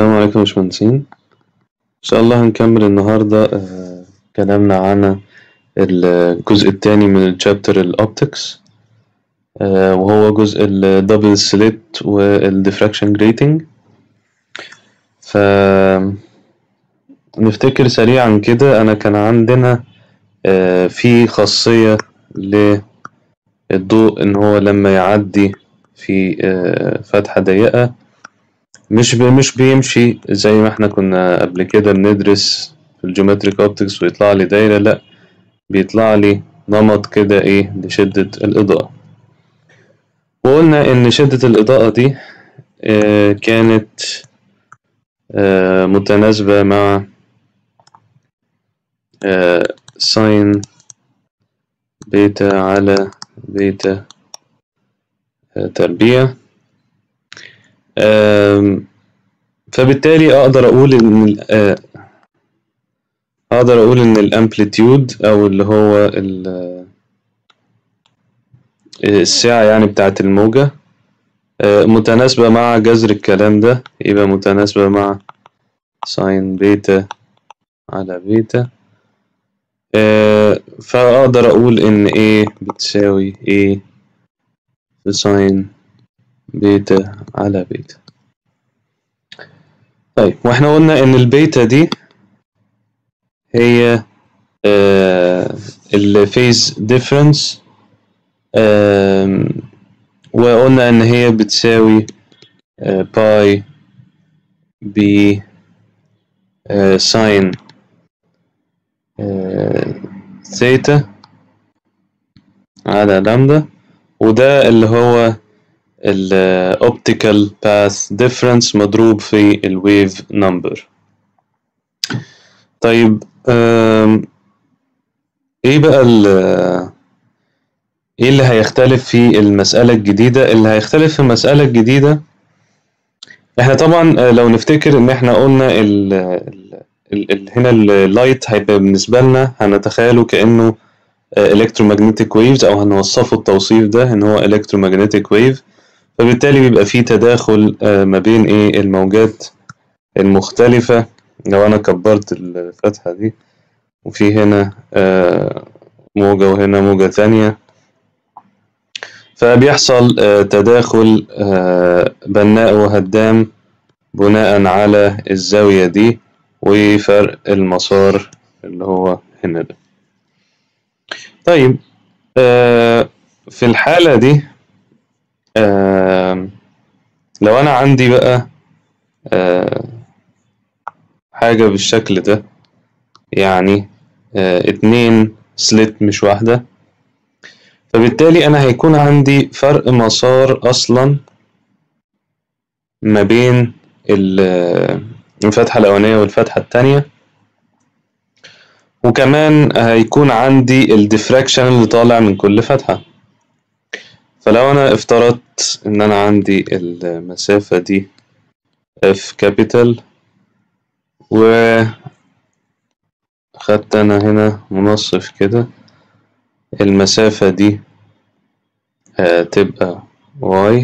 السلام عليكم يا باشمهندسين إن شاء الله هنكمل النهاردة آه، كلامنا عن الجزء التاني من الشابتر الأوبتكس وهو جزء الدبل سليت والديفراكشن جريتنج ف نفتكر سريعا كده أنا كان عندنا آه، في خاصية للضوء إن هو لما يعدي في آه، فتحة ضيقة مش بي مش بيمشي زي ما احنا كنا قبل كده بندرس في الجيومتريك اوبتكس ويطلع لي دايرة لأ بيطلع لي نمط كده ايه لشدة الإضاءة وقلنا إن شدة الإضاءة دي آه، كانت آه، متناسبة مع آه، ساين بيتا على بيتا آه، تربيع آم، فبالتالي أقدر أقول إن ال- آه، أقدر أقول إن الأمبليتيود أو اللي هو ال- السعة يعني بتاعة الموجة آه، متناسبة مع جذر الكلام ده يبقى متناسبة مع ساين بيتا على بيتا آه، فأقدر أقول إن A بتساوي A في ساين بيتا على بيتا طيب واحنا قلنا إن البيتا دي هي الفيز ديفرنس وقلنا إن هي بتساوي آه، باي بي آه، ساين آه، ثيتا على لامدا وده اللي هو ال optical path difference مضروب في ال wave number طيب آم، ايه بقى ال ايه اللي هيختلف في المسألة الجديدة اللي هيختلف في المسألة الجديدة احنا طبعا آه، لو نفتكر ان احنا قلنا ال ال ال ال هنا اللايت هيبقى بالنسبة لنا هنتخيله كأنه electromagnetic waves او هنوصفه التوصيف ده ان هو electromagnetic wave فبالتالي بيبقى فيه تداخل آه، ما بين ايه الموجات المختلفة لو انا كبرت الفتحة دي وفي هنا آه، موجة وهنا موجة تانية فبيحصل آه، تداخل آه، بناء وهدام بناء على الزاوية دي وفرق المسار اللي هو هنا ده طيب آه، في الحالة دي آه، لو أنا عندي بقى آه، حاجة بالشكل ده يعني آه، اتنين سليت مش واحدة فبالتالي أنا هيكون عندي فرق مسار أصلا ما بين ال- الفتحة الأولانية والفتحة التانية وكمان هيكون عندي الديفراكشن اللي طالع من كل فتحة فلو أنا افترضت إن أنا عندي المسافة دي F كابيتال و خدت أنا هنا منصف كده المسافة دي هتبقى Y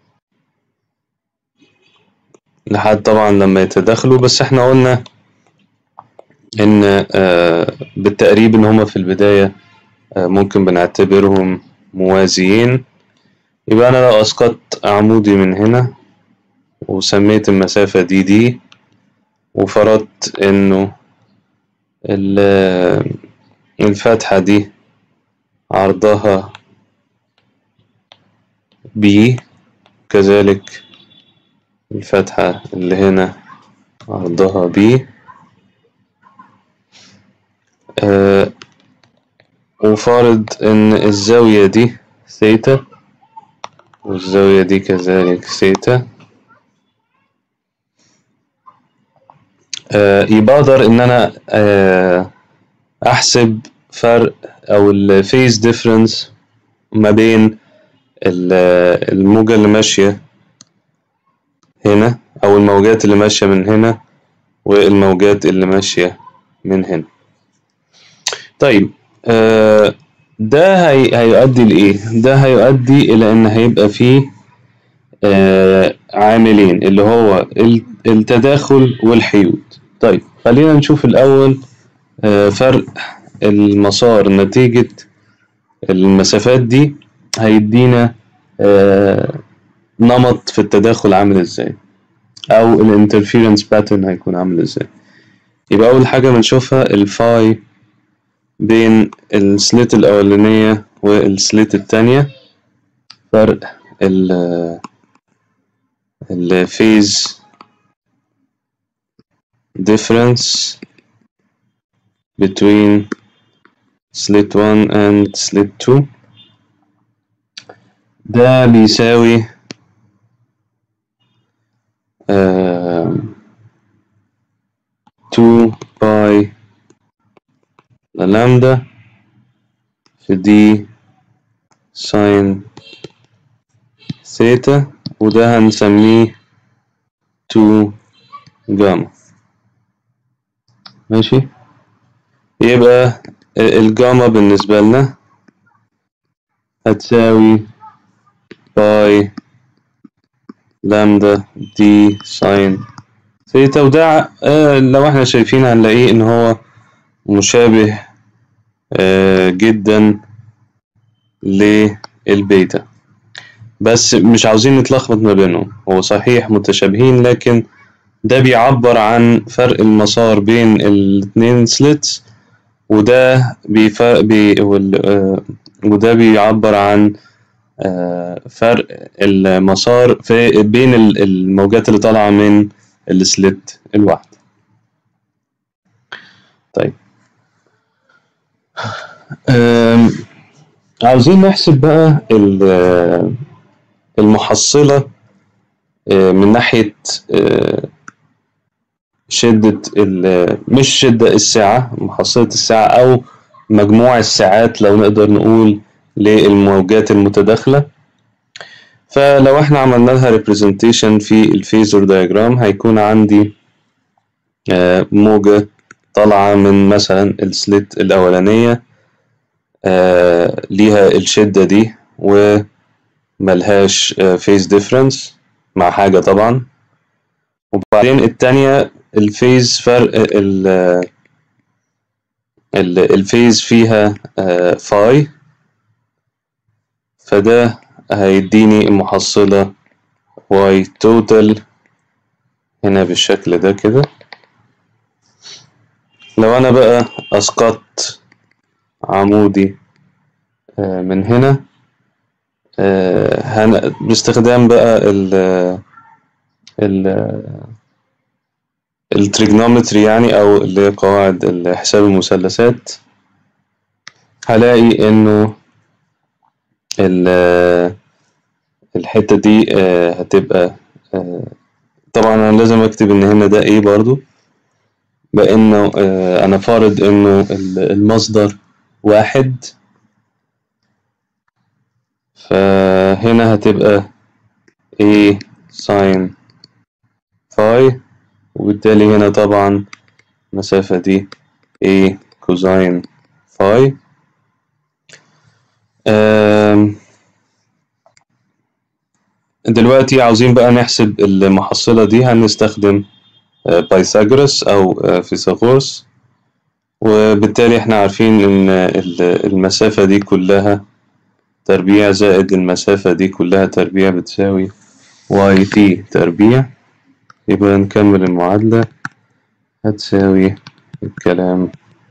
لحد طبعا لما يتداخلوا بس احنا قلنا إن آه، بالتقريب إن هما في البداية آه، ممكن بنعتبرهم موازيين يبقى أنا لو أسقطت عمودي من هنا وسميت المسافة دي دي وفرضت إنه ال- الفتحة دي عرضها بي كذلك الفتحة اللي هنا عرضها بي آه وفارض إن الزاوية دي ثيتا والزاوية دي كذلك ثيتا آه يبقى أقدر إن أنا آه أحسب فرق أو الفيز ديفرنس ما بين ال- الموجة اللي ماشية هنا أو الموجات اللي ماشية من هنا والموجات اللي ماشية من هنا طيب آه، ده هي... هيؤدي لإيه؟ ده هيؤدي إلى إن هيبقى فيه آه، عاملين اللي هو ال... التداخل والحيود طيب خلينا نشوف الأول آه، فرق المسار نتيجة المسافات دي هيدينا آه، نمط في التداخل عامل ازاي او الانترفيرنس باترن هيكون عامل ازاي يبقى اول حاجة بنشوفها الفاي بين السليت الاولانية والسليت التانية فرق ال الفيز difference between slit 1 and slit 2 ده بيساوي آم، 2 باي لامدا في دي ساين ثيتا وده هنسميه 2 جاما ماشي يبقى الجاما بالنسبة لنا هتساوي باي لامدا دي ساين ثيتا وده آه، لو احنا شايفين هنلاقيه ان هو مشابه آه، جدا للبيتا بس مش عاوزين نتلخبط ما بينهم هو صحيح متشابهين لكن ده بيعبر عن فرق المسار بين الاتنين سليتس وده بيف... بي... وال... آه، وده بيعبر عن آه، فرق المسار في بين ال- الموجات اللي طالعة من السليت الواحد طيب آم، عاوزين نحسب بقى ال- المحصلة آه، من ناحية آه، شدة ال- مش شدة الساعة محصلة الساعة أو مجموع الساعات لو نقدر نقول للموجات المتداخلة فلو احنا عملنا لها representation في الفيزور diagram هيكون عندي آه، موجة طالعة من مثلا السليت الأولانية آه، ليها الشدة دي وملهاش فيز ديفرنس مع حاجة طبعا وبعدين التانية الفيز فرق ال ال- الفيز فيها آه، فاي فده هيديني محصلة واي توتال هنا بالشكل ده كده لو أنا بقى أسقطت عمودي آه، من هنا آه، هن- باستخدام بقى ال ال التريجنومتري يعني أو اللي هي قواعد حساب المثلثات هلاقي إنه ال- الحتة دي آه، هتبقى آه، طبعا أنا لازم أكتب إن هنا ده إيه برضو بأنه آه، أنا فارض إنه ال- المصدر واحد فهنا هتبقى A ساين فاي وبالتالي هنا طبعا المسافة دي A كوزاين فاي آم، دلوقتي عاوزين بقى نحسب المحصلة دي هنستخدم آه، بايثاغورس أو آه، فيثاغورس وبالتالي احنا عارفين إن ال- المسافة دي كلها تربيع زائد المسافة دي كلها تربيع بتساوي واي تي تربيع يبقى نكمل المعادلة هتساوي الكلام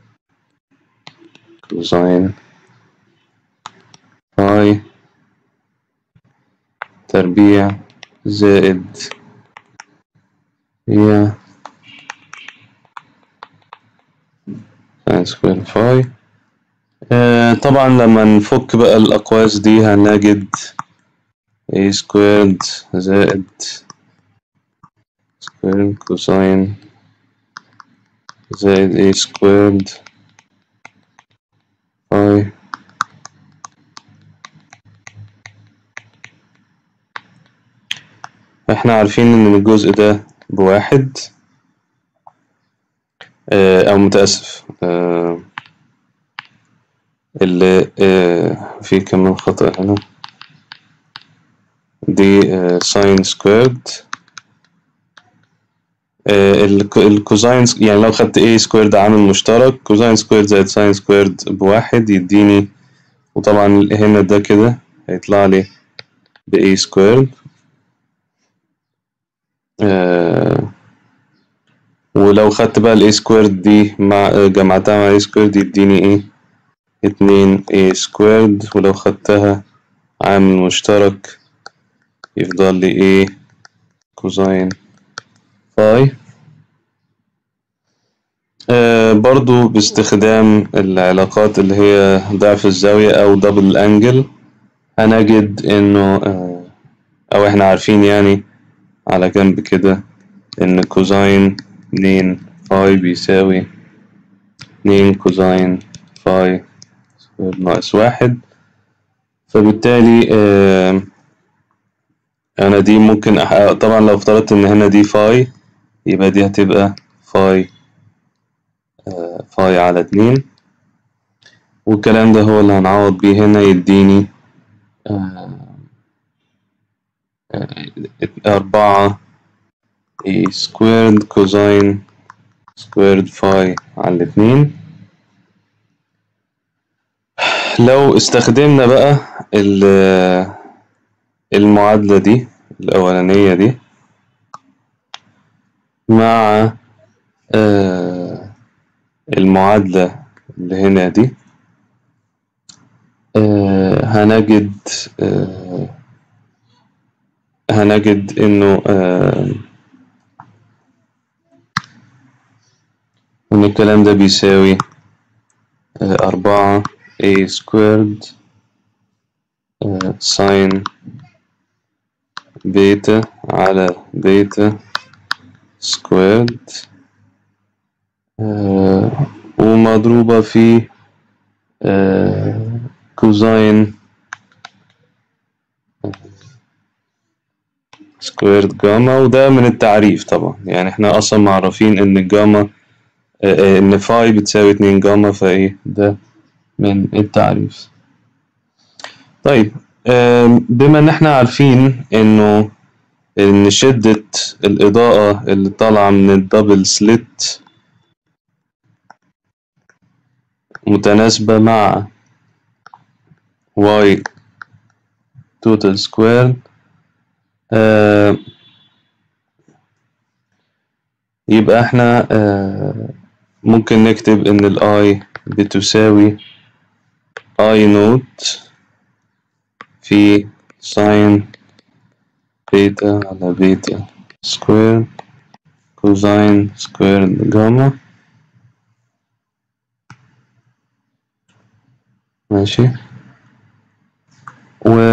كوزين باي تربيع زائد هي ساين سكوير فاي آه طبعا لما نفك بقى الأقواس دي هنجد a سكويرد زائد سكوير كوساين زائد a سكويرد باي احنا عارفين ان الجزء ده بواحد آه او متأسف آه اللي آه في كمان خطأ هنا دي ساين سكويرد الكوزاين يعني لو خدت a سكويرد عامل مشترك كوزاين سكويرد زائد ساين سكويرد بواحد يديني وطبعا هنا ده كده هيطلع لي ب a سكويرد آه ولو خدت بقى ال a سكويرد دي مع جمعتها مع a سكويرد يديني ايه اتنين a سكويرد ولو خدتها عامل مشترك يفضل لي ايه كوزاين فاي آه برضو باستخدام العلاقات اللي هي ضعف الزاوية أو دبل أنجل هنجد إنه آه أو إحنا عارفين يعني على جنب كده إن كوزاين اتنين فاي بيساوي اتنين كوزاين فاي ناقص واحد فبالتالي آه أنا دي ممكن أحقق طبعا لو افترضت إن هنا دي فاي يبقى دي هتبقى فاي آه فاي على اتنين والكلام ده هو اللي هنعوض بيه هنا يديني آه أربعة a squared cosine squared phi على الاتنين لو استخدمنا بقى المعادلة دي الأولانية دي مع آه المعادلة اللي هنا دي آه هنجد آه هنجد إنه إن الكلام ده بيساوي أربعة a squared ساين بيتا على بيتا سكويرد ومضروبة في كوزاين سكويرد جاما وده من التعريف طبعا يعني احنا اصلا معرفين ان الجاما ان فاي بتساوي اتنين جاما فايه ده من التعريف طيب بما ان احنا عارفين انه ان شدة الاضاءة اللي طالعة من الدبل سليت متناسبة مع y total square آه يبقى احنا آه ممكن نكتب ان ال i بتساوي i نوت في ساين بيتا على بيتا سكوير كوزاين سكوير جاما ماشي و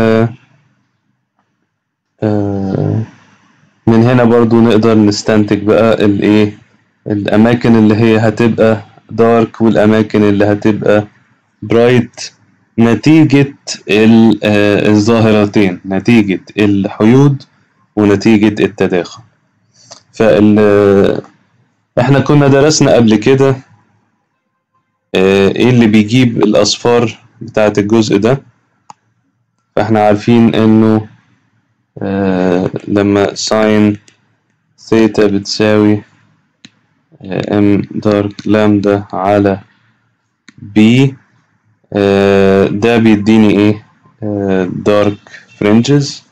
آه من هنا برضو نقدر نستنتج بقى الايه الاماكن اللي هي هتبقى دارك والاماكن اللي هتبقى برايت نتيجة الظاهرتين نتيجة الحيود ونتيجة التداخل فال احنا كنا درسنا قبل كده ايه اللي بيجيب الاصفار بتاعة الجزء ده فاحنا عارفين انه اه لما ساين ثيتا بتساوي ام دارك لامدا على بي اه ده بيديني ايه دارك فرنجز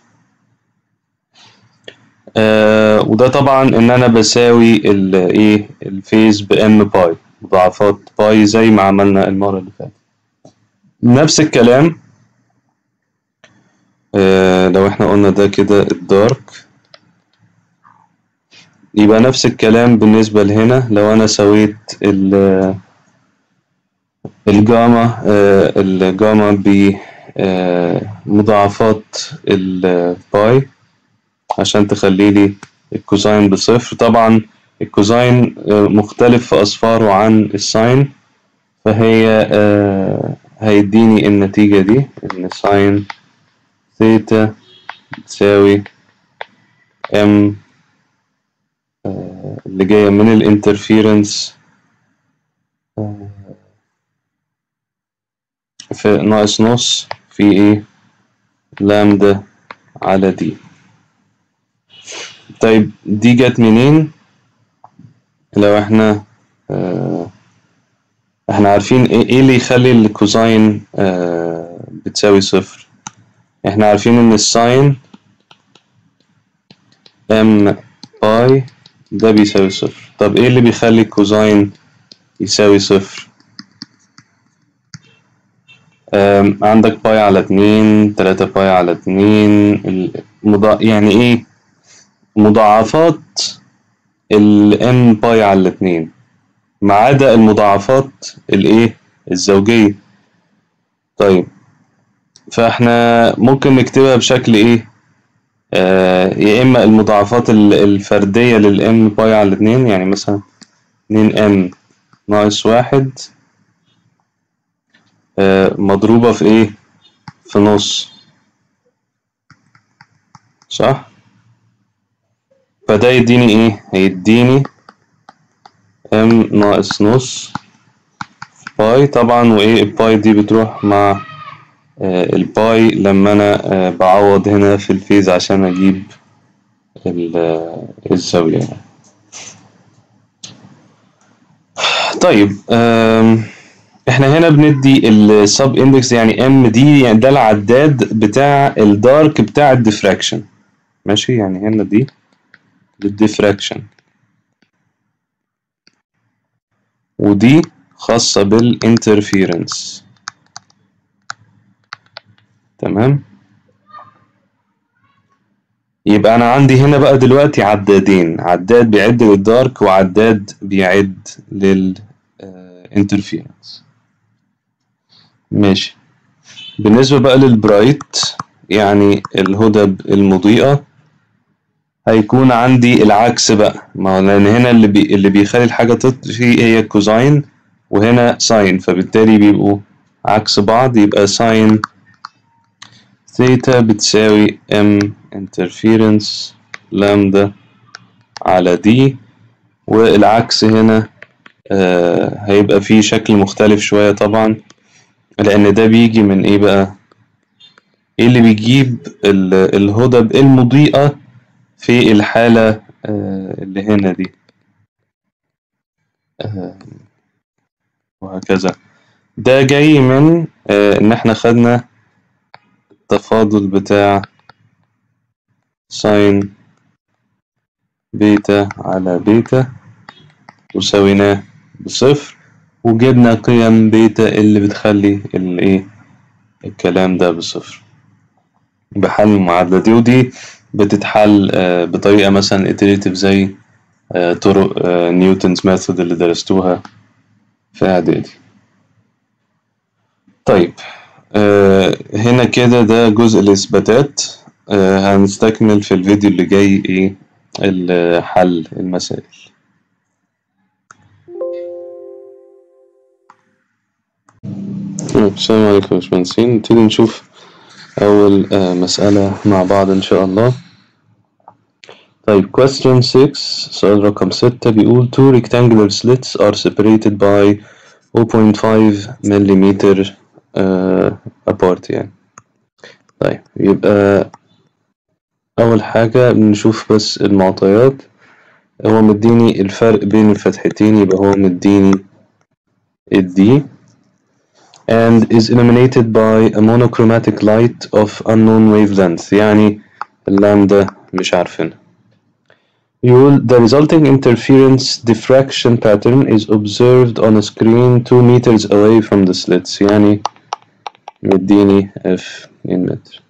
اه وده طبعا ان انا بساوي الايه الفيز بام باي مضاعفات باي زي ما عملنا المرة اللي فاتت نفس الكلام آه لو احنا قلنا ده كده الدارك يبقى نفس الكلام بالنسبة لهنا لو انا سويت الجاما آه الجاما بمضاعفات الباي عشان تخلي لي الكوزاين بصفر طبعا الكوزاين مختلف في أصفاره عن الساين فهي آه هيديني النتيجة دي إن ساين ثيتا تساوي ام آه اللي جاية من الانترفيرنس آه في ناقص نص في ايه لامدا على دي طيب دي جت منين لو احنا آه احنا عارفين ايه إيه اللي يخلي الكوزاين آه بتساوي صفر احنا عارفين ان الساين ام باي ده بيساوي صفر طب ايه اللي بيخلي الكوزاين يساوي صفر آم، عندك باي على اتنين تلاتة باي على اتنين المضا... يعني ايه مضاعفات الام باي على الاتنين ما عدا المضاعفات الايه الزوجية طيب فاحنا ممكن نكتبها بشكل ايه آه يا اما المضاعفات ال- الفردية للام باي على الاتنين يعني مثلا اتنين ام ناقص واحد آه مضروبة في ايه في نص صح فده يديني ايه هيديني ام ناقص نص باي طبعا وايه الباي دي بتروح مع آه، الباي لما انا آه، بعوض هنا في الفيز عشان اجيب ال- آه، الزاوية يعني. طيب آم، احنا هنا بندي السب اندكس يعني ام دي يعني ده العداد بتاع الدارك بتاع الديفراكشن ماشي يعني هنا دي للديفراكشن ودي خاصة بالانترفيرنس تمام يبقى انا عندي هنا بقى دلوقتي عدادين عداد بيعد للدارك وعداد بيعد للانترفيرنس ماشي بالنسبة بقى للبرايت يعني الهدب المضيئة هيكون عندي العكس بقى ما هو لأن هنا اللي بي اللي بيخلي الحاجة تطفي هي كوزاين وهنا ساين فبالتالي بيبقوا عكس بعض يبقى ساين ثيتا بتساوي ام انترفيرنس لامدا على دي والعكس هنا آه هيبقى فيه شكل مختلف شوية طبعا لأن ده بيجي من إيه بقى؟ إيه اللي بيجيب ال- الهدب المضيئة في الحالة آه اللي هنا دي آه وهكذا ده جاي من آه إن إحنا خدنا التفاضل بتاع ساين بيتا على بيتا وسويناه بصفر وجبنا قيم بيتا اللي بتخلي الايه الكلام ده بصفر بحل المعادلة دي ودي بتتحل آه، بطريقة مثلا iterative زي آه، طرق آه، نيوتنز ميثود اللي درستوها في إعدادي طيب آه، هنا كده ده جزء الإثباتات آه، هنستكمل في الفيديو اللي جاي إيه ال- حل المسائل طيب، السلام عليكم يا باشمهندسين نبتدي نشوف أول آه، مسألة مع بعض إن شاء الله طيب question 6 سؤال رقم 6 بيقول two rectangular slits are separated by 0.5 مليمتر آه، apart يعني طيب يبقى أول حاجة بنشوف بس المعطيات هو مديني الفرق بين الفتحتين يبقى هو مديني الدي and is illuminated by a monochromatic light of unknown wavelength يعني اللامدا مش عارفينها يقول the resulting interference diffraction pattern is observed on a screen 2 meters away from the slits يعني مديني f 2 متر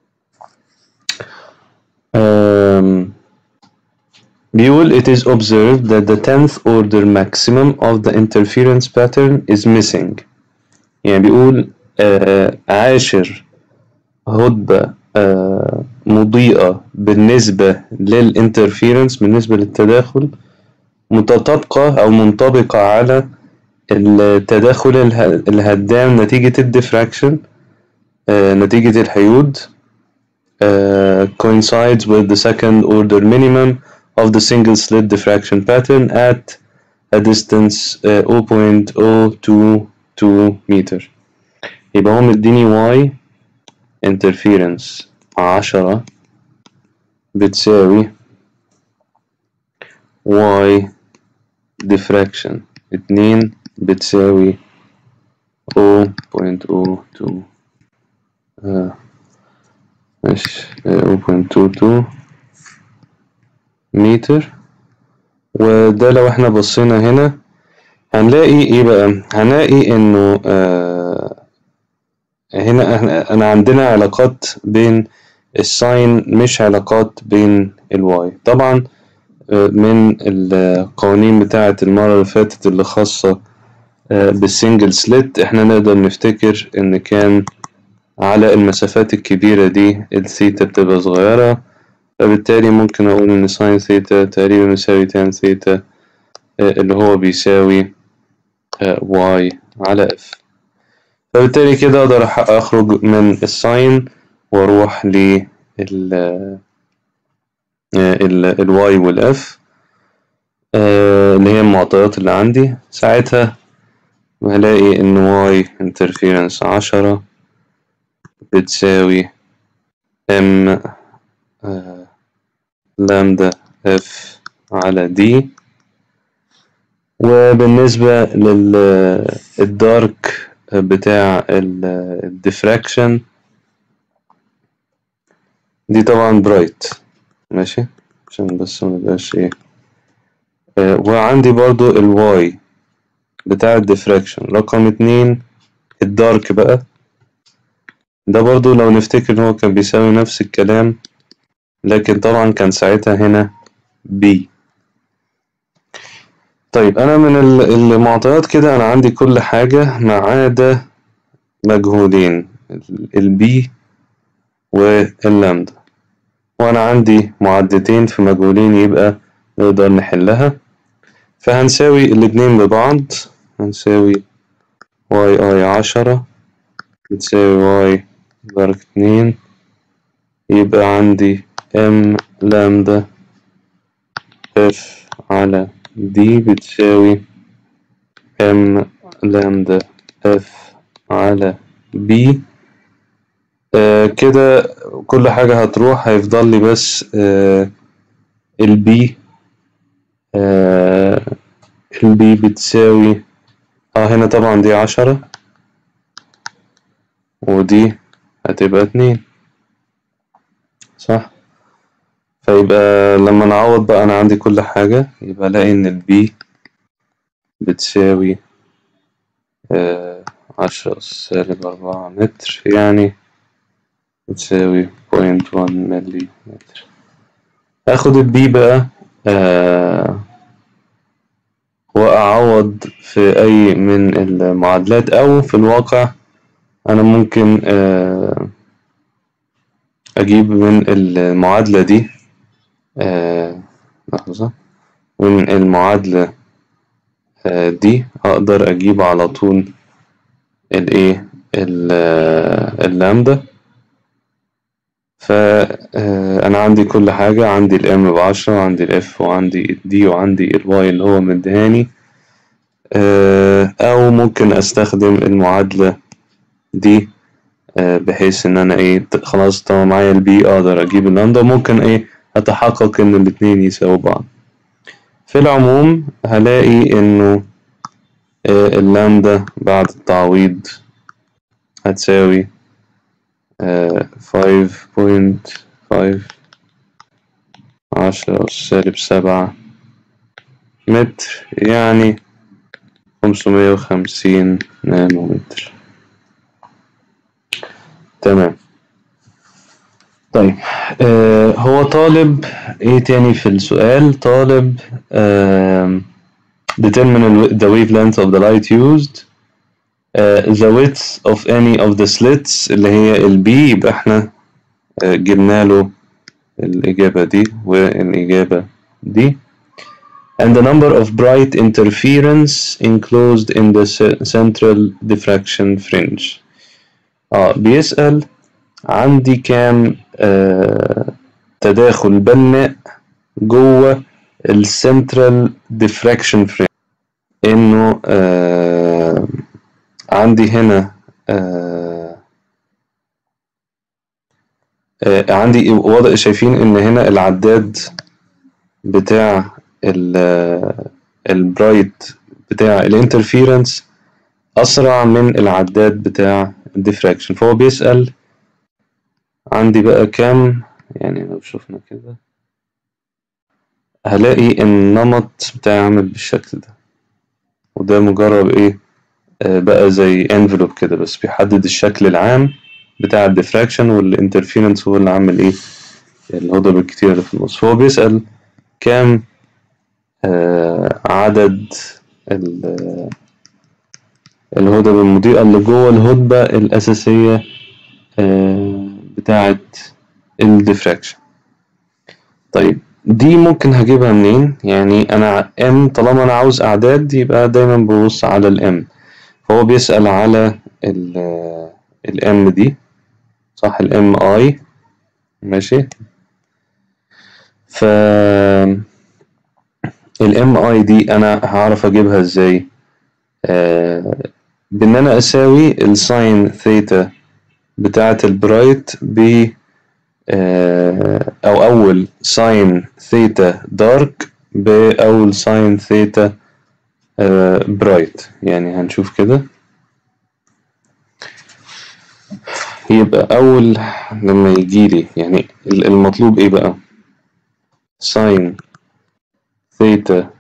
um, بيقول it is observed that the 10th order maximum of the interference pattern is missing يعني بيقول آه عاشر هدبة آه مضيئة بالنسبة للانترفيرنس بالنسبة للتداخل متطابقة أو منطبقة على التداخل اله- الهدام نتيجة الديفراكشن آه نتيجة الحيود آه coincides with the second order minimum of the single slit diffraction pattern at a distance آه 0.022 متر يبقى هو مديني y interference عشرة بتساوي y diffraction اتنين بتساوي 0.02 آه، ماشي آه، 0.22 متر وده لو احنا بصينا هنا هنلاقي ايه بقى هنلاقي انه آه هنا احنا انا عندنا علاقات بين الساين مش علاقات بين الواي طبعا آه، من القوانين بتاعة المرة اللي فاتت اللي خاصة آه، بالسنجل سليت احنا نقدر نفتكر ان كان على المسافات الكبيرة دي الثيتا بتبقى صغيرة فبالتالي ممكن أقول إن ساين ثيتا تقريبا يساوي تان ثيتا آه، اللي هو بيساوي واي على اف فبالتالي كده أقدر أح- أخرج من الساين وأروح ل ال الواي والاف اللي هي المعطيات اللي عندي ساعتها هلاقي إن واي انترفيرنس عشرة بتساوي ام لامدا اف على دي وبالنسبة للدارك بتاع الديفراكشن دي طبعا برايت ماشي عشان بس منبقاش ايه آه، وعندي برضو الواي بتاع الديفراكشن رقم اتنين الدارك بقى ده برضو لو نفتكر ان هو كان بيساوي نفس الكلام لكن طبعا كان ساعتها هنا بي طيب انا من ال- المعطيات كده انا عندي كل حاجة ما عدا مجهولين البي واللامدا وانا عندي معدتين في مجهولين يبقى نقدر نحلها فهنساوي الاتنين ببعض هنساوي واي اي عشرة بتساوي واي ضرب اتنين يبقى عندي ام لامدا اف على دي بتساوي ام لامدا اف على بي آه كده كل حاجة هتروح هيفضل لي بس آه البي آه البي بتساوي اه هنا طبعا دي عشرة ودي هتبقى اتنين صح فيبقى لما نعوض بقى أنا عندي كل حاجة يبقى ألاقي إن البي بتساوي آه عشرة سالب أربعة متر يعني بتساوي بوينت وان ملي متر هاخد البي بقى آه وأعوض في أي من المعادلات أو في الواقع أنا ممكن آه أجيب من المعادلة دي آه لحظة من المعادلة آه دي أقدر أجيب على طول الإيه ال- آه، اللامدا فأنا عندي كل حاجة عندي الإم بعشرة وعندي الإف وعندي الدي وعندي الواي اللي هو مديهاني آه، أو ممكن أستخدم المعادلة دي آه، بحيث إن أنا إيه ت- خلاص طالما معايا البي أقدر أجيب اللامدا ممكن إيه أتحقق إن الاتنين يساووا بعض في العموم هلاقي إنه آه، اللامدا بعد التعويض هتساوي فايف بوينت فايف عشرة أس سالب سبعة متر يعني خمسمية وخمسين نانومتر تمام طيب آه هو طالب ايه تاني في السؤال طالب آه determine the wavelength of the light used آه the width of any of the slits اللي هي البي يبقى احنا آه جبنا له الإجابة دي والإجابة دي and the number of bright interference enclosed in the ce- central diffraction fringe اه بيسأل عندي كام آه تداخل بناء جوه السنترال ديفراكشن فريم انه آه عندي هنا آه آه عندي واضح شايفين ان هنا العداد بتاع ال- البرايت بتاع الانترفيرنس أسرع من العداد بتاع الديفراكشن فهو بيسأل عندي بقى كام يعني لو شفنا كده هلاقي النمط بتاعي عامل بالشكل ده وده مجرد ايه آه بقى زي انفلوب كده بس بيحدد الشكل العام بتاع الديفراكشن والانترفيرنس هو اللي عامل ايه الهضب الكتير اللي في النص فهو بيسأل كام آه عدد الهدب المضيئة اللي جوه الهدبة الأساسية آه بتاعة الديفراكشن طيب دي ممكن هجيبها منين يعني أنا M طالما أنا عاوز أعداد يبقى دايما ببص على الام فهو بيسأل على الام دي صح الام اي ماشي ف الام اي دي انا هعرف اجيبها ازاي آه بان انا اساوي الساين ثيتا بتاعة البرايت ب آه او اول ساين ثيتا دارك باول ساين ثيتا آه برايت يعني هنشوف كده يبقى اول لما يجيلي يعني المطلوب ايه بقى ساين ثيتا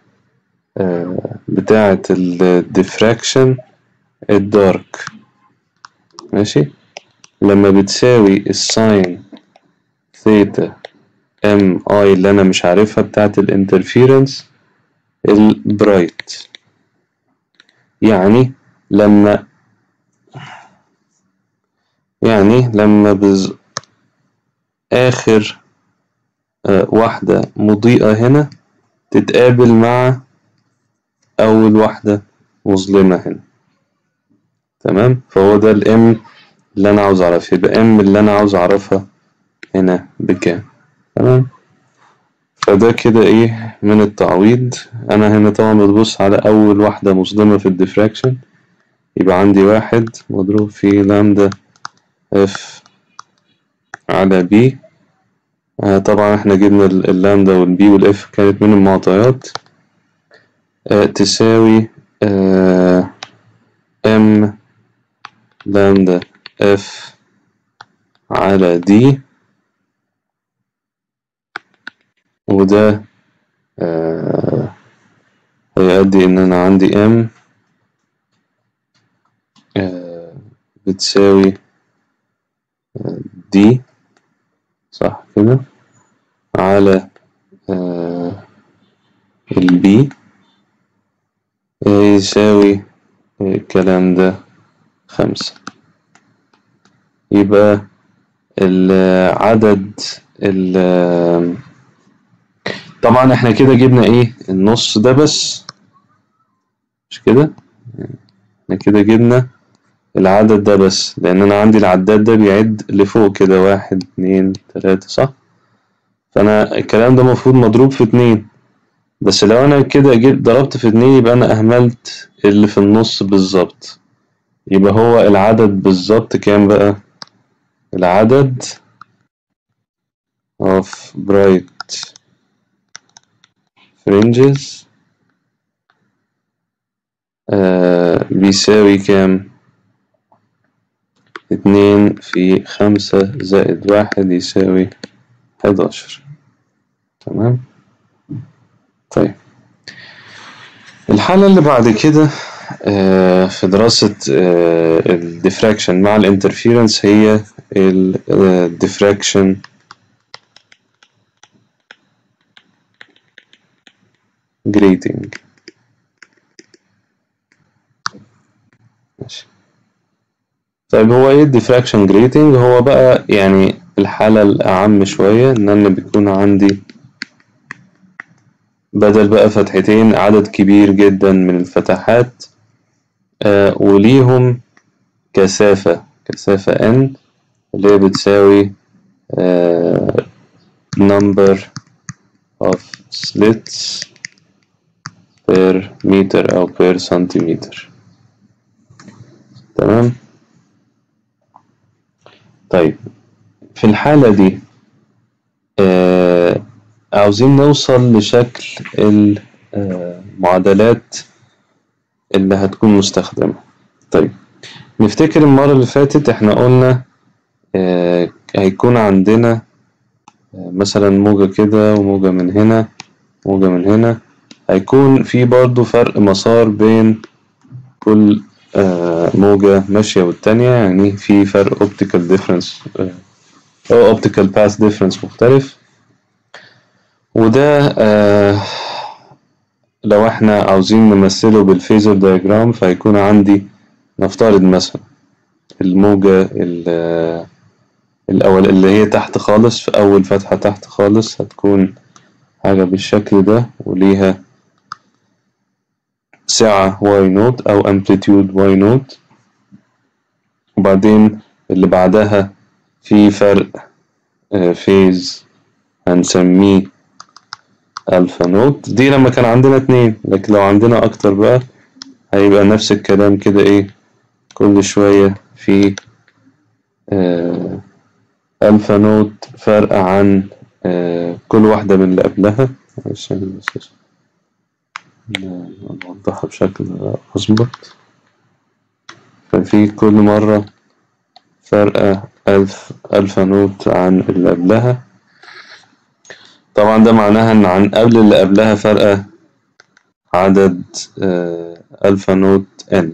بتاعة الديفراكشن الدارك ماشي لما بتساوي الساين ثيتا ام اي اللي انا مش عارفها بتاعة الانترفيرنس البرايت يعني لما يعني لما بز آخر آه واحدة مضيئة هنا تتقابل مع أول واحدة مظلمة هنا تمام فهو ده الام اللي أنا عاوز أعرفها يبقى ام اللي أنا عاوز أعرفها هنا بكام تمام فده كده إيه من التعويض أنا هنا طبعا بتبص على أول واحدة مظلمة في الديفراكشن يبقى عندي واحد مضروب في لامدا اف على بي آه طبعا احنا جبنا اللامدا والبي والاف كانت من المعطيات آه تساوي آه ام لامدا اف على دي وده آه هيؤدي ان انا عندي ام آه بتساوي دي صح كده على آه البي يساوي الكلام ده خمسة يبقى العدد ال طبعا احنا كده جبنا ايه النص ده بس مش كده احنا كده جبنا العدد ده بس لأن أنا عندي العداد ده بيعد لفوق كده واحد اتنين تلاتة صح فأنا الكلام ده مفروض مضروب في اتنين بس لو أنا كده جيت ضربت في اتنين يبقى أنا أهملت اللي في النص بالظبط يبقى هو العدد بالظبط كام بقى العدد of bright fringes آه بيساوي كام اتنين في خمسة زائد واحد يساوي حداشر تمام طيب الحالة اللي بعد كده آه في دراسة آه الديفراكشن مع الانترفيرنس هي الديفراكشن جريتنج ماشي طيب هو ايه الديفراكشن جريتنج هو بقى يعني الحالة الأعم شوية إن أنا بيكون عندي بدل بقى فتحتين عدد كبير جدا من الفتحات آه وليهم كثافة كثافة n اللي هي بتساوي آه number of slits per meter أو per centimeter تمام طيب في الحالة دي آه عاوزين نوصل لشكل ال آه المعادلات اللي هتكون مستخدمة طيب نفتكر المرة اللي فاتت احنا قلنا آه هيكون عندنا آه مثلا موجة كده وموجة من هنا موجة من هنا هيكون في برضو فرق مسار بين كل آه موجة ماشية والتانية يعني في فرق optical difference أو optical path difference مختلف وده آه لو احنا عاوزين نمثله بالفيزر دايجرام فهيكون عندي نفترض مثلا الموجة الأول اللي هي تحت خالص في أول فتحة تحت خالص هتكون حاجة بالشكل ده وليها سعة واي نوت أو امبليتيود واي نوت وبعدين اللي بعدها في فرق فيز هنسميه ألفا نوت دي لما كان عندنا اتنين لكن لو عندنا أكتر بقى هيبقى نفس الكلام كده إيه كل شوية في آه ألفا نوت فرق عن آه كل واحدة من اللي قبلها عشان بس نوضحها بشكل أظبط ففي كل مرة فرق ألف ألفا نوت عن اللي قبلها طبعا ده معناها إن عن قبل اللي قبلها فرق عدد آه ألفا نوت n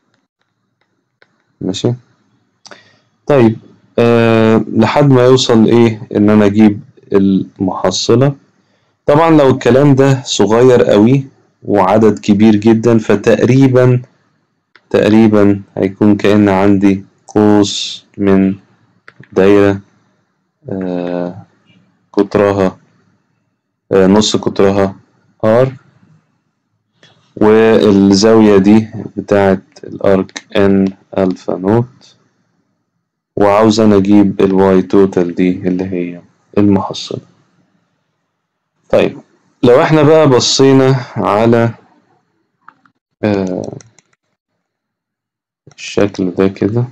ماشي طيب أه لحد ما يوصل إيه إن أنا أجيب المحصلة طبعا لو الكلام ده صغير قوي وعدد كبير جدا فتقريبا تقريبا هيكون كأن عندي قوس من دايرة آه قطرها آه نص قطرها R والزاوية دي بتاعت الأرك N ألفا نوت وعاوز أنا أجيب الواي توتال دي اللي هي المحصلة طيب لو احنا بقى بصينا على آه الشكل ده كده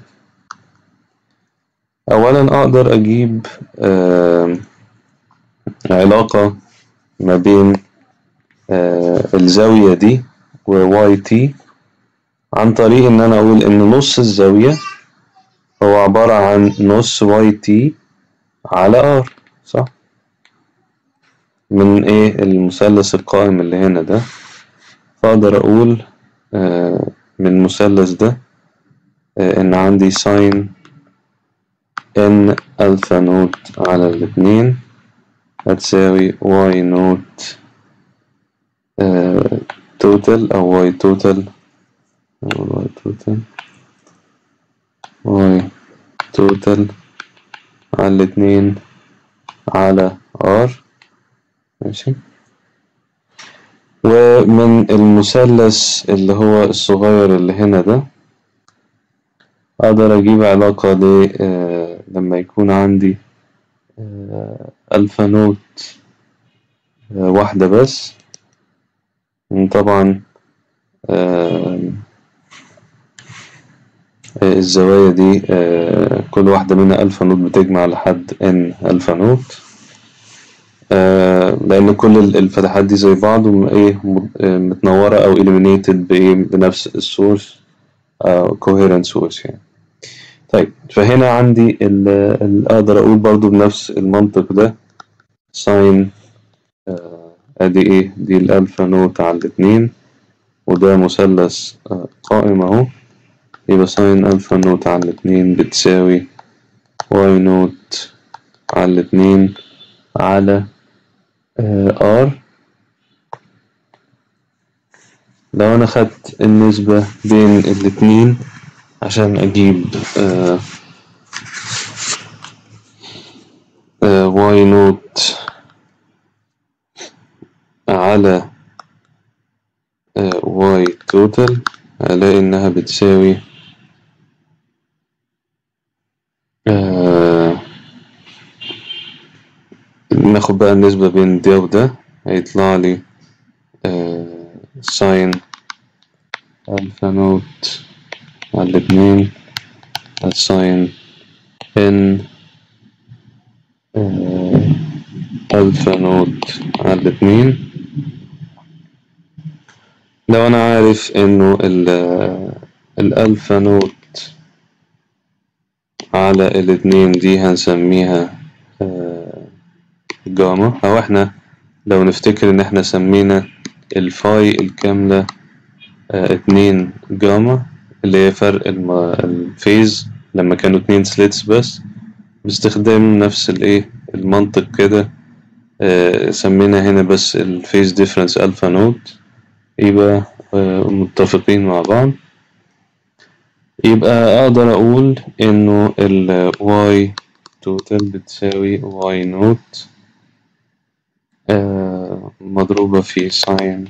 أولا أقدر أجيب آه علاقة ما بين آه الزاوية دي و YT عن طريق إن أنا أقول إن نص الزاوية هو عبارة عن نص YT على R صح؟ من إيه المثلث القائم اللي هنا ده فأقدر أقول آه من المثلث ده آه إن عندي ساين N ألفا نوت على الاتنين هتساوي Y نوت توتال أو واي توتال واي توتال واي توتال على الاتنين على R ماشي ومن المثلث اللي هو الصغير اللي هنا ده أقدر أجيب علاقة ل آه لما يكون عندي آه ألفا نوت آه واحدة بس طبعا الزوايا دي كل واحدة منها ألفا نوت بتجمع لحد إن ألفا نوت لأن كل الفتحات دي زي بعض إيه متنورة أو illuminated بإيه بنفس السورس أو coherent source يعني طيب فهنا عندي أقدر أقول برضو بنفس المنطق ده ساين ادي ايه دي الالفا نوت على الاتنين وده مثلث قائم اهو يبقى ساين الفا نوت على الاتنين بتساوي واي نوت على الاتنين على ار لو انا خدت النسبة بين الاتنين عشان اجيب واي نوت على واي توتال هلاقي إنها بتساوي آه ناخد بقى النسبة بين ده وده هيطلع لي آه ساين ألفا نوت على الاتنين ساين إن آه ألفا نوت على الاتنين لو أنا عارف إنه ال- الألفا نوت على الاتنين دي هنسميها آه، جاما أو إحنا لو نفتكر إن إحنا سمينا الفاي الكاملة آه، اتنين جاما اللي هي فرق الم- الفيز لما كانوا اتنين سليتس بس باستخدام نفس الإيه المنطق كده آه، سمينا هنا بس الفيز ديفرنس ألفا نوت يبقى آه، متفقين مع بعض يبقى أقدر أقول إنه ال y total بتساوي y نوت آه، مضروبة في ساين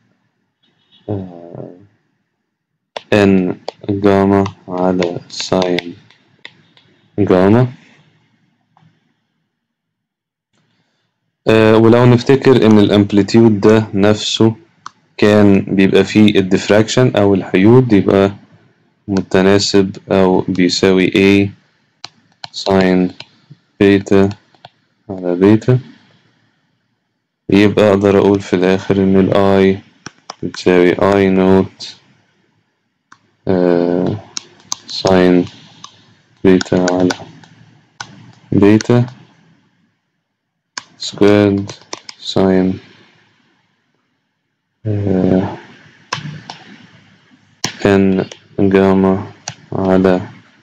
آه، n جاما على ساين جاما آه، ولو نفتكر إن الأمبليتيود ده نفسه كان بيبقى فيه الديفراكشن أو الحيود يبقى متناسب أو بيساوي A ساين بيتا على بيتا يبقى أقدر أقول في الآخر إن ال I بتساوي I نوت آه ساين بيتا على بيتا سكواد ساين آه n جاما على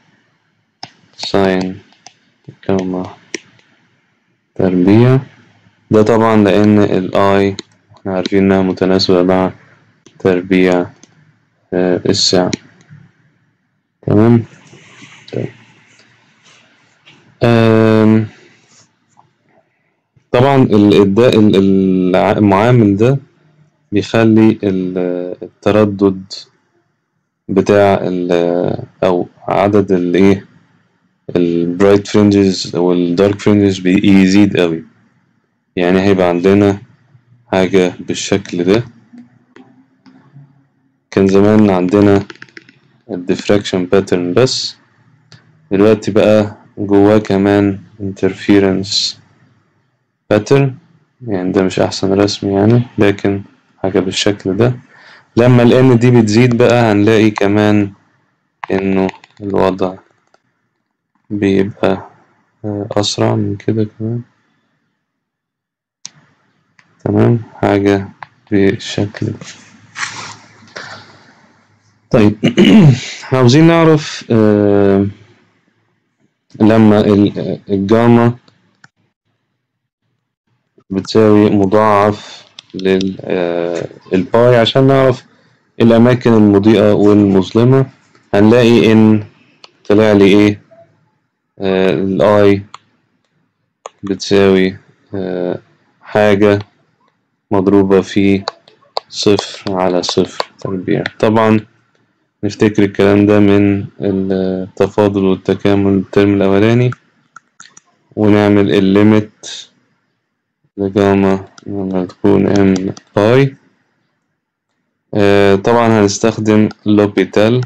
ساين جاما تربيع ده طبعا لأن ال I احنا عارفين إنها متناسبة مع تربيع آه، الساعة تمام طيب آم، طبعا ال- الد- ال- الع- المعامل ده بيخلي ال- التردد بتاع ال- أو عدد الإيه البرايت فرنجز والدارك فرنجز بيزيد قوي يعني هيبقى عندنا حاجة بالشكل ده كان زمان عندنا الديفراكشن باترن بس دلوقتي بقى جواه كمان interference pattern يعني ده مش أحسن رسم يعني لكن حاجة بالشكل ده لما ال N دي بتزيد بقى هنلاقي كمان إنه الوضع بيبقى آه، أسرع من كده كمان تمام حاجة بالشكل ده طيب عاوزين نعرف آه، لما ال- الجاما بتساوي مضاعف للباي عشان نعرف الأماكن المضيئة والمظلمة هنلاقي إن طلع لي إيه الآي بتساوي آه، حاجة مضروبة في صفر على صفر تربيع طبعا نفتكر الكلام ده من التفاضل والتكامل الترم الأولاني ونعمل الليمت لجاما لما تكون ام باي آه، طبعا هنستخدم لوبيتال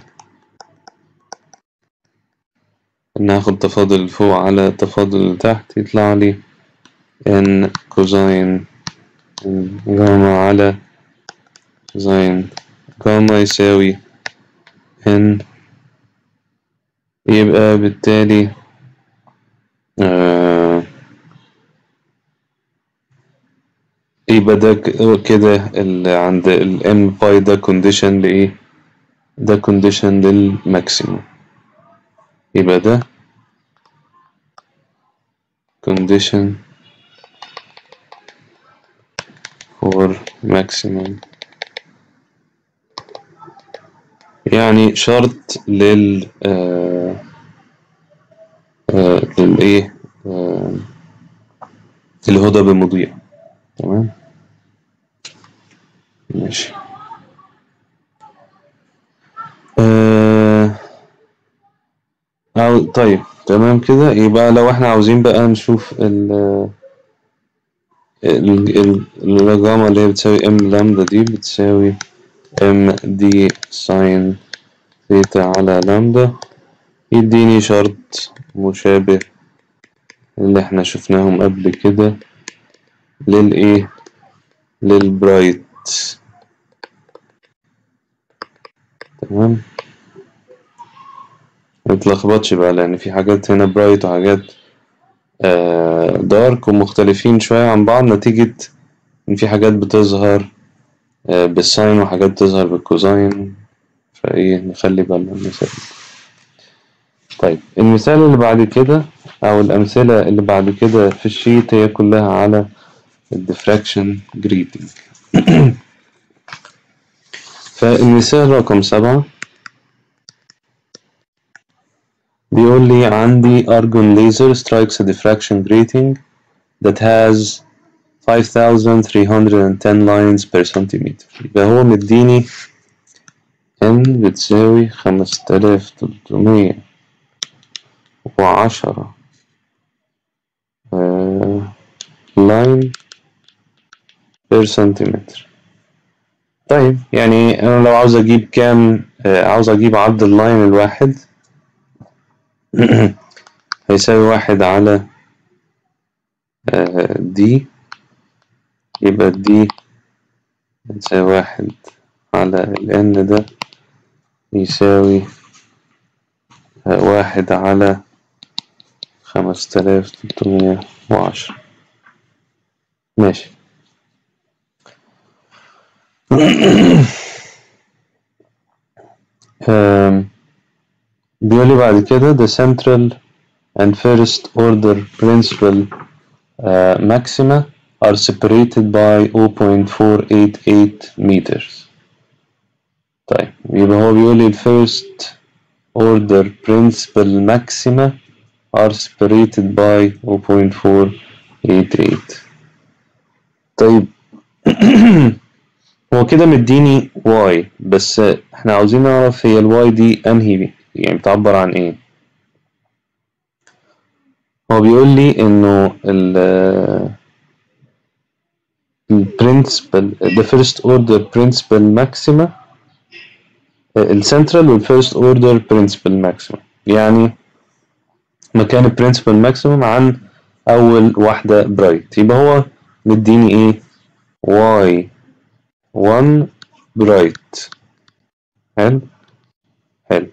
ناخد تفاضل اللي فوق على تفاضل اللي تحت يطلع لي ان كوزين جاما على كوزين جاما يساوي ان يبقى بالتالي آه يبقى ده ك- كده اللي عند ال n باي ده كونديشن لإيه؟ ده كونديشن للماكسيموم يبقى ده condition for maximum يعني شرط لل آه آه للإيه آه الهدى بمضيع تمام ماشي آه أو طيب تمام كده يبقى لو احنا عاوزين بقى نشوف ال ال- ال- الجاما اللي هي بتساوي ام لامدا دي بتساوي ام دي ساين ثيتا على لامدا يديني شرط مشابه اللي احنا شفناهم قبل كده للايه للبرايت تمام متلخبطش بقى لأن في حاجات هنا برايت وحاجات دارك ومختلفين شوية عن بعض نتيجة إن في حاجات بتظهر آه، بالساين وحاجات بتظهر بالكوزاين فإيه نخلي بالنا من المثال طيب المثال اللي بعد كده أو الأمثلة اللي بعد كده في الشيت هي كلها على الديفراكشن جريتنج فالمثال رقم سبعة بيقول لي عندي argon laser strikes a diffraction grating that has 5310 lines per centimeter يبقى هو مديني n بتساوي 5310 آه line per centimeter طيب يعني أنا لو عاوز أجيب كام آه عاوز أجيب عرض اللاين الواحد هيساوي واحد على آه دي يبقى دي هتساوي واحد على ال n ده يساوي آه واحد على خمسة آلاف تلتمية وعشرة ماشي آم، بيقول لي بعد كده the central and first order principal uh, maxima are separated by 0.488 meters طيب يبقى هو بيقول لي ال first order principal maxima are separated by 0.488 طيب هو كده مديني y بس احنا عاوزين نعرف هي ال y دي انهي يعني بتعبر عن ايه هو بيقول لي انه ال البرنسبل the first order principal maxima السنترال والفيرست اوردر برنسبل ماكسيمم يعني مكان البرنسبل ماكسيمم عن اول واحدة برايت يبقى هو مديني ايه y 1 برايت حلو حلو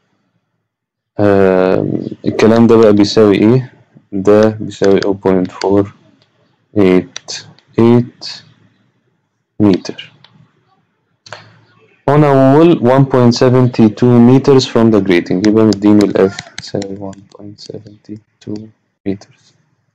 آه الكلام ده بقى بيساوي ايه ده بيساوي 0.488 متر on a wall 1.72 meters from the grating يبقى مديني ال F تساوي 1.72 meters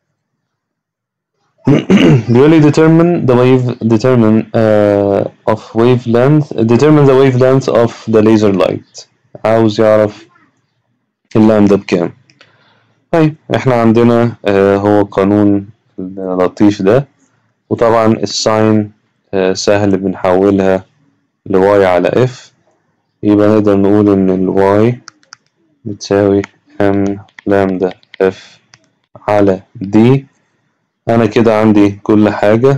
بيقول لي determine the wave determine uh, of wavelength determine the wavelength of the laser light عاوز يعرف اللامدا بكام طيب احنا عندنا آه هو قانون اللطيف ده وطبعا الساين آه سهل بنحولها لواي على اف يبقى نقدر نقول ان الواي بتساوي ام لامدا اف على دي انا كده عندي كل حاجة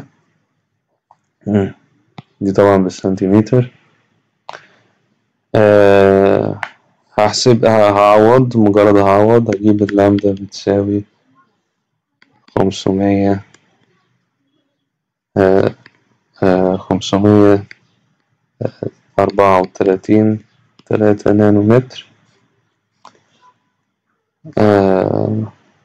دي طبعا بالسنتيمتر أه هحسب هعوض مجرد هعوض هجيب اللامدا بتساوي خمسمية أه أه خمسمية أربعة وتلاتين تلاتة نانومتر آه.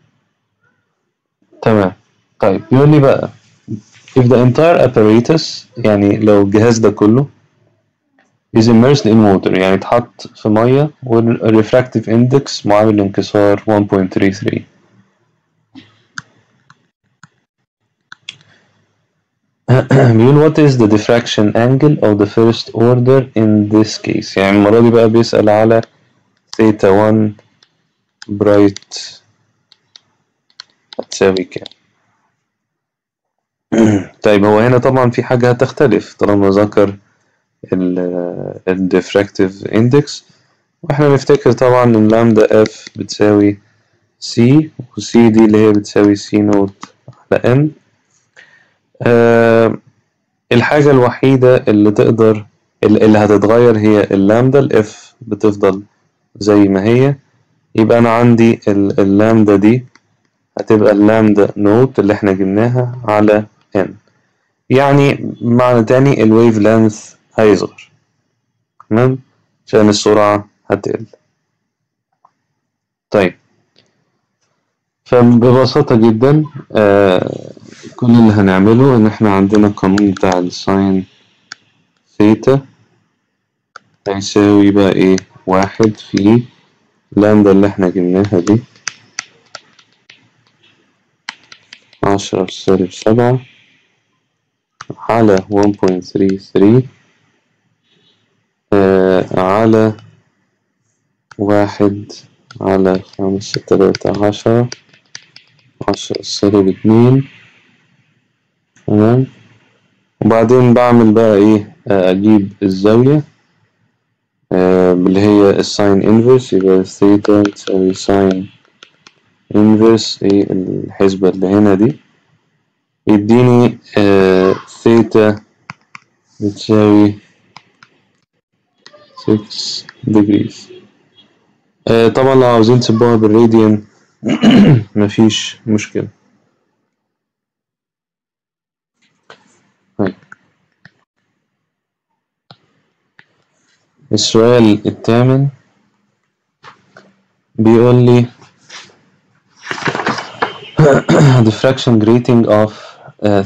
تمام طيب بيقول لي بقى if the entire apparatus يعني لو الجهاز ده كله is immersed in water يعني اتحط في مية والrefractive index معامل الانكسار 1.33 بيقول what is the diffraction angle of the first order in this case يعني المرة دي بقى بيسأل على theta 1 bright هتساوي كام طيب هو هنا طبعا في حاجة هتختلف طالما ذكر ال diffractive index واحنا نفتكر طبعا ان لامدا اف بتساوي سي وسي دي اللي هي بتساوي سي نوت على ان آه الحاجة الوحيدة اللي تقدر اللي هتتغير هي اللامدا الاف بتفضل زي ما هي يبقى أنا عندي اللامدا دي هتبقى اللامدا نوت اللي احنا جبناها على n يعني معنى تاني الويف لينث هيصغر تمام عشان السرعة هتقل طيب فببساطة جدا آه كل اللي هنعمله إن إحنا عندنا القانون بتاع الساين ثيتا هيساوي بقى إيه واحد في لامدا اللي إحنا جبناها دي عشرة سالب سبعة على 1.33 آه على واحد على خمسة تلاتة عشرة عشرة سالب اتنين تمام وبعدين بعمل بقى ايه آه اجيب الزاوية آه اللي هي الساين انفرس يبقى ثيتا تساوي ساين انفرس ايه الحسبة اللي هنا دي يديني آه ثيتا بتساوي 6 degrees آه طبعا لو عاوزين تسيبوها بالراديان مفيش مشكلة طيب السؤال الثامن بيقول لي the fraction grating of uh,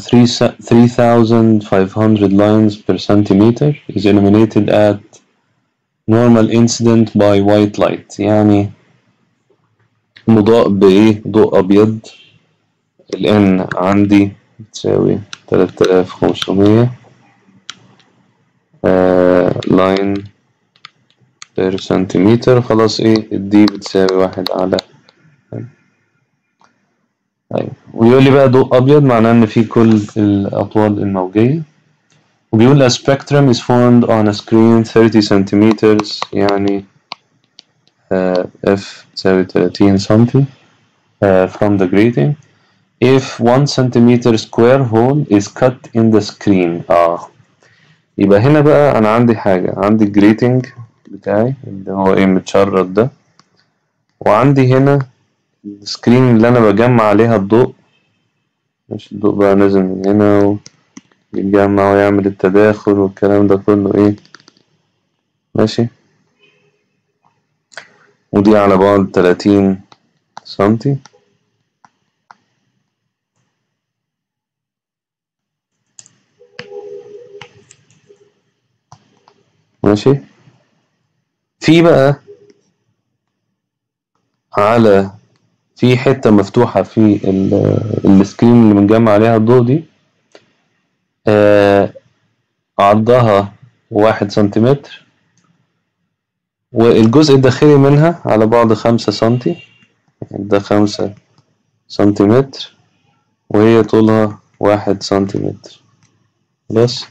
3500 lines per centimeter is illuminated at normal incident by white light يعني مضاء بإيه ضوء أبيض ال N عندي بتساوي 3500 لاين بير سنتيمتر خلاص إيه الدي بتساوي واحد على طيب ويقول لي بقى ضوء أبيض معناه إن في كل الأطوال الموجية وبيقول a spectrum is formed on a screen 30 centimeters يعني uh, F تساوي 30 سنتي uh, from the grating if 1 centimeter square hole is cut in the screen اه يبقى هنا بقى أنا عندي حاجة عندي الجريتنج بتاعي اللي هو إيه متشرد ده وعندي هنا السكرين اللي أنا بجمع عليها الضوء مش الضوء بقى نازل من هنا ويتجمع ويعمل التداخل والكلام ده كله إيه ماشي ودي على بعد تلاتين سنتي ماشي في بقى على في حتة مفتوحة في السكرين اللي بنجمع عليها الضوء دي آه عرضها واحد سنتيمتر والجزء الداخلي منها على بعد خمسة سنتي ده خمسة سنتيمتر وهي طولها واحد سنتيمتر بس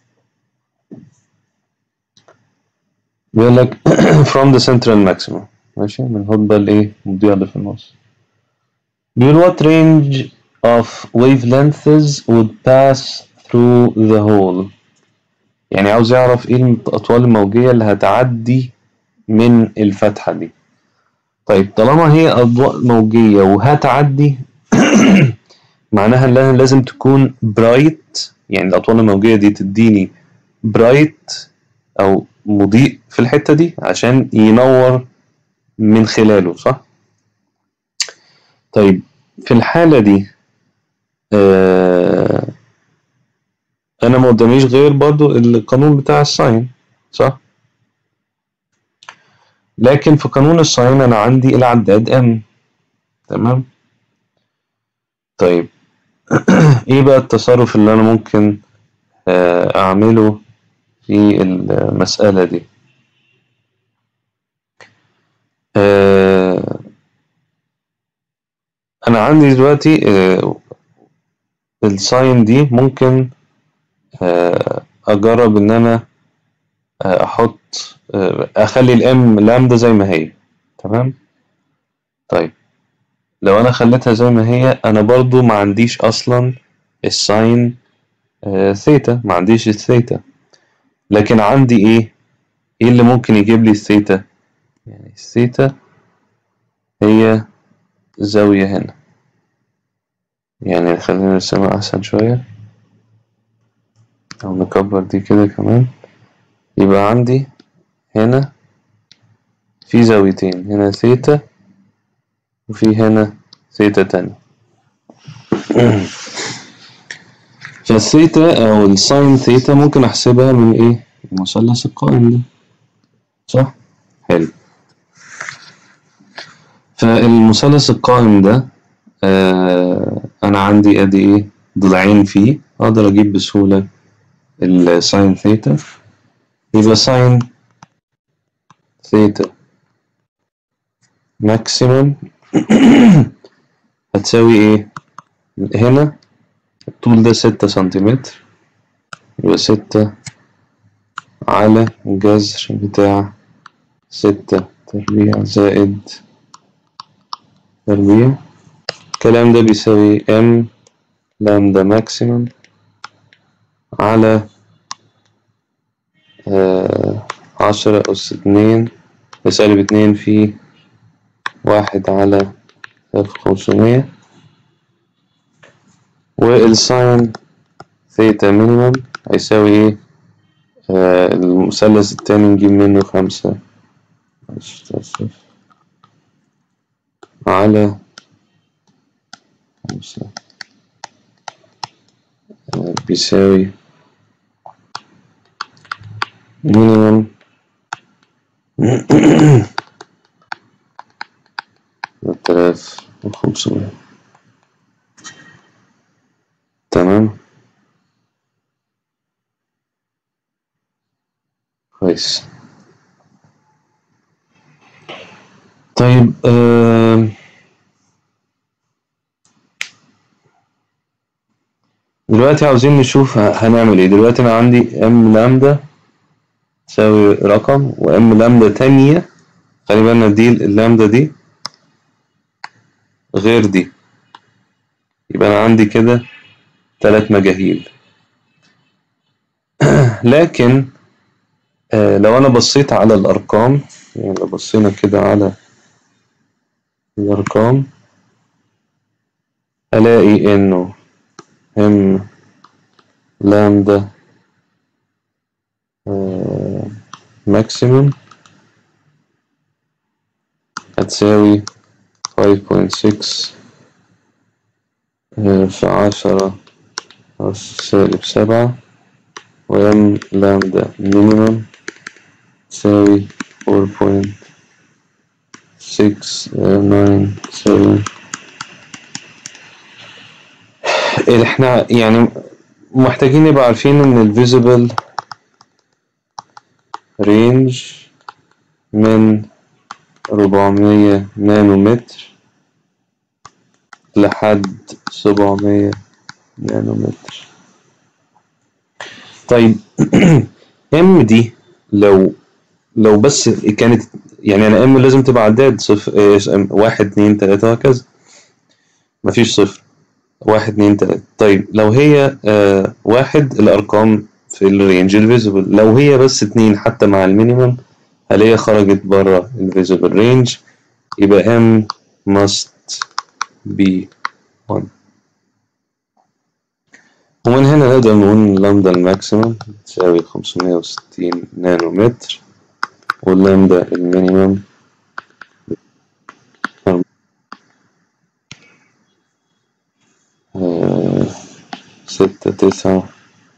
بيقول لك from the central maximum ماشي من الهضبة الايه المضيئة اللي في النص بيقول what range of wavelengths would pass through the hole يعني عاوز يعرف ايه الأطوال الموجية اللي هتعدي من الفتحة دي طيب طالما هي أضواء موجية وهتعدي معناها انها لازم تكون برايت يعني الأطوال الموجية دي تديني برايت أو مضيء في الحتة دي عشان ينور من خلاله صح؟ طيب في الحالة دي آه أنا ما قداميش غير برضو القانون بتاع الساين صح؟ لكن في قانون الساين أنا عندي العداد M تمام؟ طيب إيه بقى التصرف اللي أنا ممكن آه أعمله في المسألة دي آه أنا عندي دلوقتي آه الساين دي ممكن آه أجرب إن أنا أحط أخلي الإم لامدا زي ما هي تمام طيب لو أنا خليتها زي ما هي أنا برضو ما عنديش أصلا الساين ثيتا ما عنديش الثيتا لكن عندي ايه ايه اللي ممكن يجيب لي الثيتا يعني الثيتا هي زاوية هنا يعني خلينا نرسمها احسن شوية او نكبر دي كده كمان يبقى عندي هنا في زاويتين هنا ثيتا وفي هنا ثيتا تانية فالثيتا أو الساين ثيتا ممكن أحسبها من إيه؟ المثلث القائم ده صح؟ حلو فالمثلث القائم ده آه أنا عندي أدي إيه؟ ضلعين فيه أقدر أجيب بسهولة الساين ثيتا يبقى ساين ثيتا ماكسيموم هتساوي ايه هنا الطول ده ستة سنتيمتر يبقى ستة على الجذر بتاع ستة تربيع زائد تربيع الكلام ده بيساوي ام لامدا ماكسيموم على آه عشرة أس اتنين سالب اتنين في واحد على ألف وخمسمية والساين ثيتا مينيمم هيساوي ايه آه المثلث التاني نجيب منه خمسة على خمسة آه بيساوي مينيمم تلات آلاف وخمسمية تمام كويس طيب آه دلوقتي عاوزين نشوف هنعمل ايه دلوقتي انا عندي ام لامدا تساوي رقم وام لامدا تانية خلي بالنا دي اللامدا دي غير دي يبقى انا عندي كده تلات مجاهيل لكن آه لو انا بصيت على الارقام يعني لو بصينا كده على الارقام الاقي انه ام لامدا آه ماكسيموم هتساوي 5.6 في عشرة سالب سبعة وام لامدا مينيمم تساوي 4.697 احنا يعني محتاجين نبقى عارفين ان الفيزيبل رينج من 400 نانومتر لحد 700 نانومتر طيب ام دي لو لو بس كانت يعني انا ام لازم تبقى عداد صفر واحد اتنين تلاتة وهكذا مفيش صفر واحد اتنين تلاتة طيب لو هي آه واحد الأرقام في الرينج الفيزيبل لو هي بس اتنين حتى مع المينيمم هل هي خرجت بره الفيزيبل رينج يبقى m must be 1 ومن هنا نقدر نقول لامدا الماكسيمم تساوي 560 نانومتر واللامدا المينيمم ستة تسعة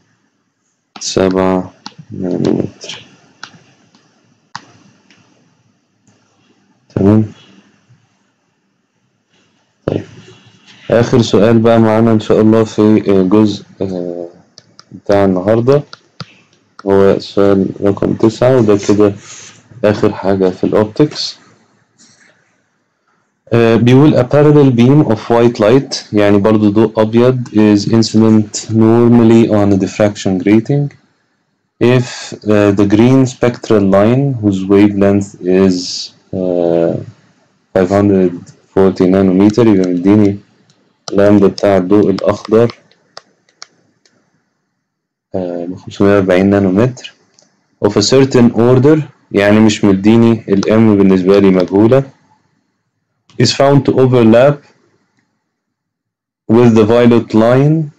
سبعة نانومتر تمام طيب آخر سؤال بقى معانا إن شاء الله في جزء بتاع النهاردة هو السؤال رقم تسعة وده كده آخر حاجة في الأوبتكس بيقول a parallel beam of white light يعني برضو ضوء أبيض is incident normally on a diffraction grating if uh, the green spectral line whose wavelength is uh, 540 نانومتر يبقى مديني اللامدا بتاع الضوء الأخضر ب 540 نانومتر of a certain order يعني مش مديني الام بالنسبة لي مجهولة is found to overlap with the violet line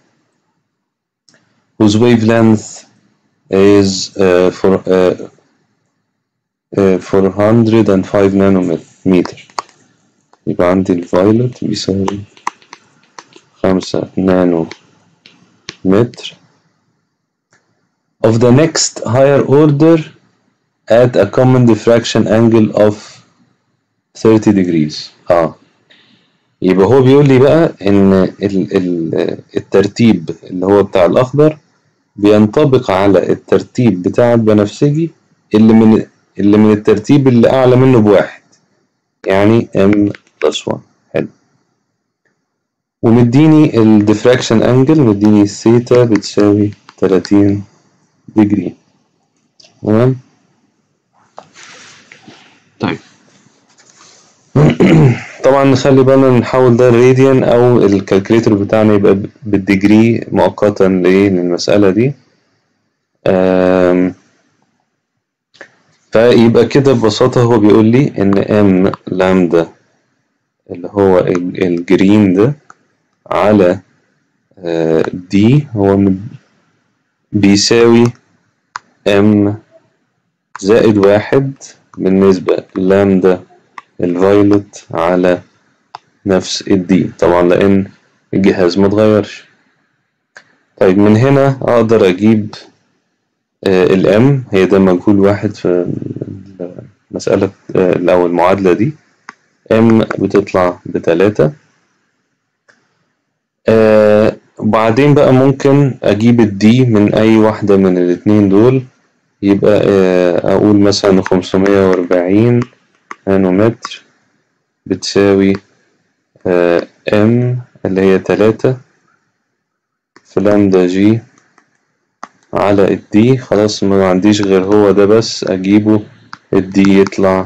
whose wavelength is uh, for uh, آه، 405 نانومتر يبقى عندي الفايلوت بيساوي خمسة نانو متر of the next higher order at a common diffraction angle of 30 degrees اه يبقى هو بيقول لي بقى ان ال ال الترتيب اللي هو بتاع الاخضر بينطبق على الترتيب بتاع البنفسجي اللي من اللي من الترتيب اللي اعلى منه بواحد يعني m بلس 1 حلو ومديني الديفراكشن انجل مديني الثيتا بتساوي 30 ديجري تمام طيب طبعا نخلي بالنا نحول ده الراديان او الكالكوليتر بتاعنا يبقى ب- بالديجري مؤقتا لإيه للمسألة دي آم، فيبقى كده ببساطة هو بيقول لي إن ام لامدا اللي هو ال- الجرين ده على دي هو م- بيساوي ام زائد واحد بالنسبة لامدا الفايلوت على نفس الدي طبعا لأن الجهاز ما اتغيرش طيب من هنا أقدر أجيب الام هي ده مجهول واحد في المسألة آه، أو المعادلة دي ام بتطلع بتلاتة آه وبعدين بقى ممكن أجيب الدي من أي واحدة من الاتنين دول يبقى آه أقول مثلا خمسمية وأربعين نانومتر بتساوي آه ام اللي هي تلاتة في لامدا جي على الدي خلاص ما عنديش غير هو ده بس أجيبه الدي يطلع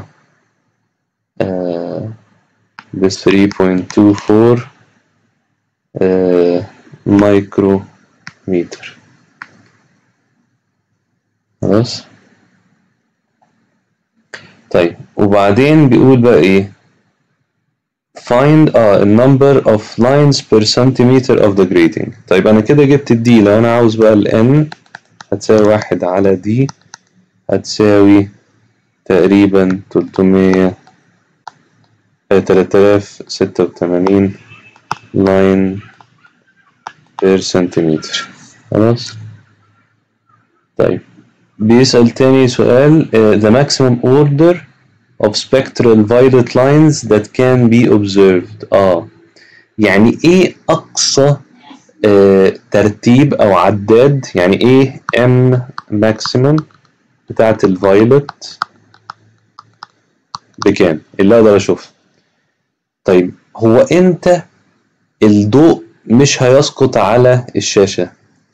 آه ب 3.24 آه مايكرو متر خلاص طيب وبعدين بيقول بقى ايه find اه number of lines per centimeter of the grating طيب انا كده جبت الدي لو انا عاوز بقى ال n هتساوي واحد على دي هتساوي تقريبا تلتمية تلات آلاف ستة وتمانين لاين بير سنتيمتر خلاص طيب بيسأل تاني سؤال uh, the maximum order of spectral violet lines that can be observed اه يعني ايه اقصى آه ترتيب او عداد يعني ايه m maximum بتاعت الفايلوت بكام اللي اقدر اشوفها طيب هو امتى الضوء مش هيسقط على الشاشة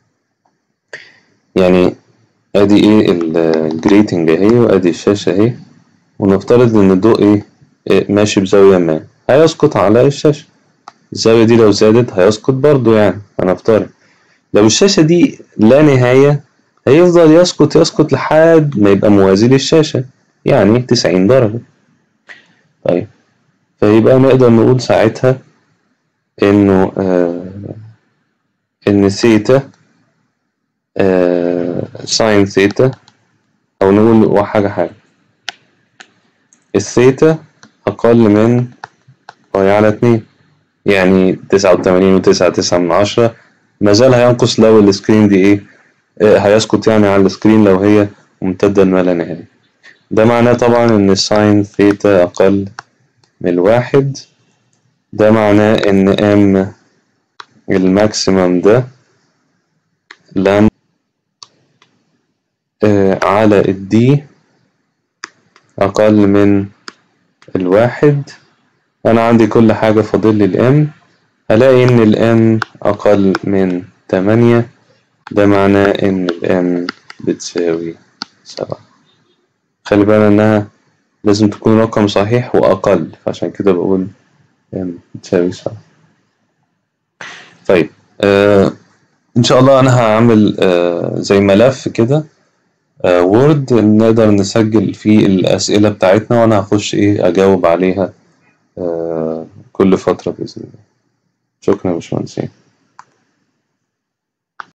يعني ادي ايه الجريتنج اهي وادي الشاشة اهي ونفترض ان الضوء ايه, إيه ماشي بزاوية ما هيسقط على الشاشة الزاوية دي لو زادت هيسقط برضو يعني هنفترض لو الشاشة دي لا نهاية هيفضل يسقط يسقط لحد ما يبقى موازي للشاشة يعني تسعين درجة طيب فيبقى نقدر نقول ساعتها إنه آه إن ثيتا آه ساين ثيتا أو نقول حاجة حاجة الثيتا أقل من باي على اتنين يعني تسعة وتمانين وتسعة تسعة من عشرة مازال هينقص لو السكرين دي إيه آه هيسقط يعني على السكرين لو هي ممتدة لما لا نهاية ده معناه طبعا إن ساين ثيتا أقل من الواحد ده معناه إن ام الماكسيمم ده لم آه على الدي أقل من الواحد أنا عندي كل حاجة فاضل لي الام هلاقي إن الام أقل من تمانية ده معناه إن الام بتساوي سبعة خلي بالنا إنها لازم تكون رقم صحيح وأقل فعشان كده بقول ام بتساوي سبعة طيب آه إن شاء الله أنا هعمل آه زي ملف كده آه وورد نقدر نسجل فيه الأسئلة بتاعتنا وأنا هخش إيه أجاوب عليها آه كل فترة بإذن الله شكرا يا باشمهندسين